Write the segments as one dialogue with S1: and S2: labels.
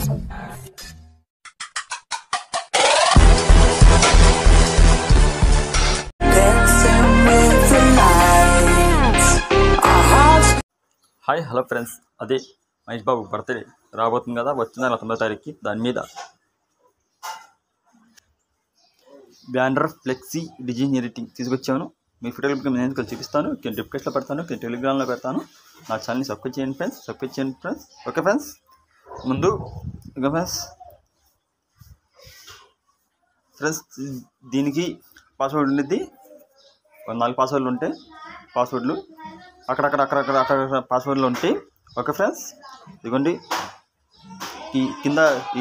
S1: dancing with the lights. Our hearts
S2: hi hello friends అదే మహేష్ బాబు birthday రాబోతుంది కదా వచ్చిన నెల తొమ్మిదో తారీఖుకి దాని మీద బ్యానర్ ఫ్లెక్సీ డిజైన్ ఎడిటింగ్ తీసుకొచ్చాను మీ ఫోటోలు నేను ఎందుకు చూపిస్తాను కింద డిస్క్రిప్షన్లో పెడతాను కింద టెలిగ్రామ్లో పెడతాను నా ఛానల్ని సబ్స్క్రైబ్ చేయండి ఫ్రెండ్స్ సబ్స్క్రైబ్ చేయండి ఫ్రెండ్స్ ఓకే ఫ్రెండ్స్ ముందు ఓకే ఫ్రెండ్స్ ఫ్రెండ్స్ దీనికి పాస్వర్డ్ ఉండేది ఒక నాలుగు పాస్వర్డ్లు ఉంటాయి పాస్వర్డ్లు అక్కడక్కడ అక్కడక్కడ అక్కడక్కడ పాస్వర్డ్లు ఉంటాయి ఓకే ఫ్రెండ్స్ ఇదిగోండి ఈ కింద ఈ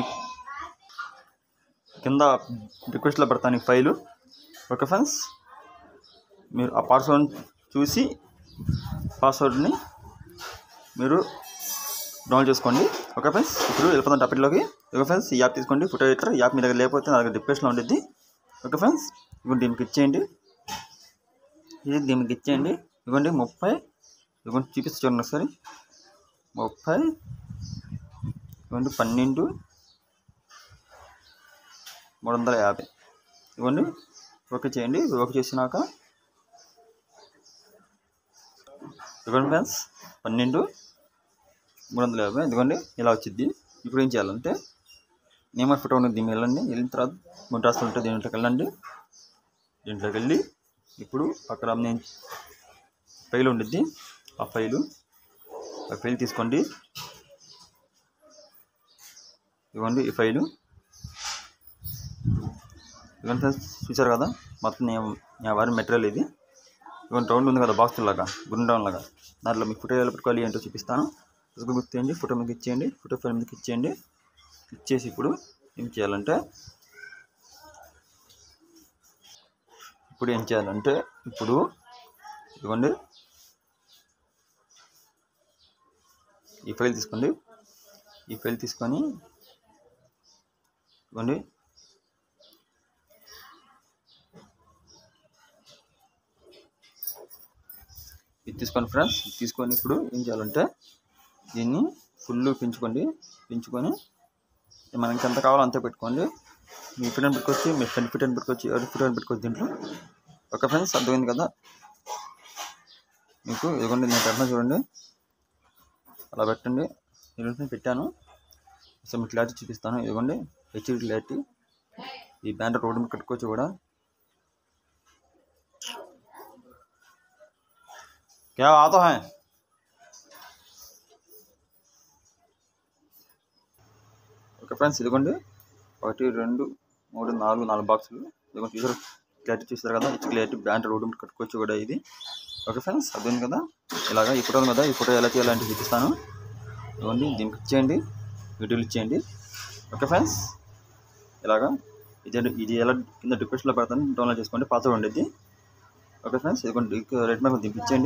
S2: కింద రిక్వెస్ట్లో పెడతాను ఈ ఫైలు ఓకే ఫ్రెండ్స్ మీరు ఆ పాస్వర్డ్ చూసి పాస్వర్డ్ని మీరు డౌన్లోడ్ చేసుకోండి ఓకే ఫ్రెండ్స్ ఇప్పుడు వెళ్ళిపోతాం టాపిక్లోకి ఓకే ఫ్రెండ్స్ ఈ యాప్ తీసుకోండి ఫోటో ఎడిటర్ ఈ యాప్ మీ దగ్గర లేకపోతే నా దగ్గర డిస్క్రిప్షన్లో ఉంటుంది ఓకే ఫ్రెండ్స్ ఇప్పుడు దీనికి ఇచ్చేయండి ఇది దీనికి ఇచ్చేయండి ఇదిగోండి ముప్పై ఇదిగోండి చూపిస్తే చూడండి ఒకసారి ముప్పై ఇదిగోండి పన్నెండు మూడు వందల యాభై ఇదిగోండి ఓకే చేయండి ఓకే చేసినాక ఇదిగోండి ఫ్రెండ్స్ పన్నెండు మూడు వందల యాభై ఇదిగోండి ఇలా వచ్చింది ఇప్పుడు ఏం చేయాలంటే నేమర్ ఫోటో ఉంది దీన్ని వెళ్ళండి వెళ్ళిన తర్వాత ముంటాస్ ఉంటుంది దీంట్లోకి వెళ్ళండి దీంట్లోకి వెళ్ళి ఇప్పుడు అక్కడ నేను ఫైల్ ఉండిద్ది ఆ ఫైలు ఆ ఫైల్ తీసుకోండి ఇవ్వండి ఈ ఫైలు ఇవన్నీ ఫ్రెండ్స్ చూసారు కదా మొత్తం నేను నేను వారి మెటీరియల్ ఇది ఇవన్నీ రౌండ్ ఉంది కదా బాక్స్ లాగా గుండ్రం రౌండ్ లాగా దాంట్లో మీకు ఫోటో ఎలా పెట్టుకోవాలి ఏంటో చూపిస్తాను ఫోటో గుర్తేయండి ఫోటో మీకు ఇచ్చేయండి ఫోటో ఫైల్ మీకు ఇచ్చేయండి ఇచ్చేసి ఇప్పుడు ఏం చేయాలంటే ఇప్పుడు ఏం చేయాలంటే ఇప్పుడు ఇదిగోండి ఈ ఫైల్ తీసుకోండి ఈ ఫైల్ తీసుకొని ఇదిగోండి ఇది తీసుకోండి ఫ్రెండ్స్ ఇది తీసుకొని ఇప్పుడు ఏం చేయాలంటే దీన్ని ఫుల్ పెంచుకోండి పెంచుకొని మనకి ఎంత కావాలో అంతే పెట్టుకోండి మీ ఫిట్ అని పెట్టుకోవచ్చు మీ ఫ్రెండ్ ఫిట్ అని పెట్టుకోవచ్చు ఎవరి ఫిట్ అని పెట్టుకోవచ్చు దీంట్లో ఓకే ఫ్రెండ్స్ అర్థమైంది కదా మీకు ఇదిగోండి నేను పెట్టిన చూడండి అలా పెట్టండి ఇదిగోండి పెట్టాను సో మీకు క్లారిటీ చూపిస్తాను ఇదిగోండి హెచ్డి క్లారిటీ ఈ బ్యానర్ రోడ్డు మీద కట్టుకోవచ్చు కూడా क्या आता है ఓకే ఫ్రెండ్స్ ఇదిగోండి ఒకటి రెండు మూడు నాలుగు నాలుగు బాక్సులు ఇదిగోండి చూసారు క్లారిటీ చూసారు కదా హెచ్ క్లారిటీ బ్యాండ్ రోడ్డు మీద కట్టుకోవచ్చు కూడా ఇది ఓకే ఫ్రెండ్స్ అర్థం కదా ఇలాగా ఈ ఫోటో ఉంది కదా ఈ ఫోటో ఎలా చేయాలంటే చూపిస్తాను ఇదిగోండి దీనికి ఇచ్చేయండి వీడియోలు ఇచ్చేయండి ఓకే ఫ్రెండ్స్ ఇలాగా ఇది ఇది ఎలా కింద డిస్క్రిప్షన్లో పెడతాను డౌన్లోడ్ చేసుకోండి పాస్వర్డ్ ఉండేది ఓకే ఫ్రెండ్స్ ఇదిగోండి రెడ్ మ్యాప్ దింపించండి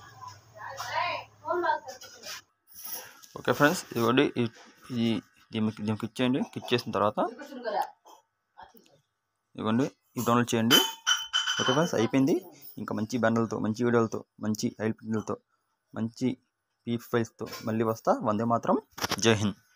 S2: ఓకే ఫ్రెండ్స్ ఇదిగోండి ఈ- ఈ దీనికి దీనికి ఇచ్చేయండి క్లిక్ చేసిన తర్వాత ఇదిగోండి ఇది డౌన్లోడ్ చేయండి ఓకే ఫ్రెండ్స్ అయిపోయింది ఇంకా మంచి బ్యానర్లతో మంచి వీడియోలతో మంచి హైల్ పిన్లతో మంచి పీ ఫైల్స్తో మళ్ళీ వస్తా వందే మాత్రం జై హింద్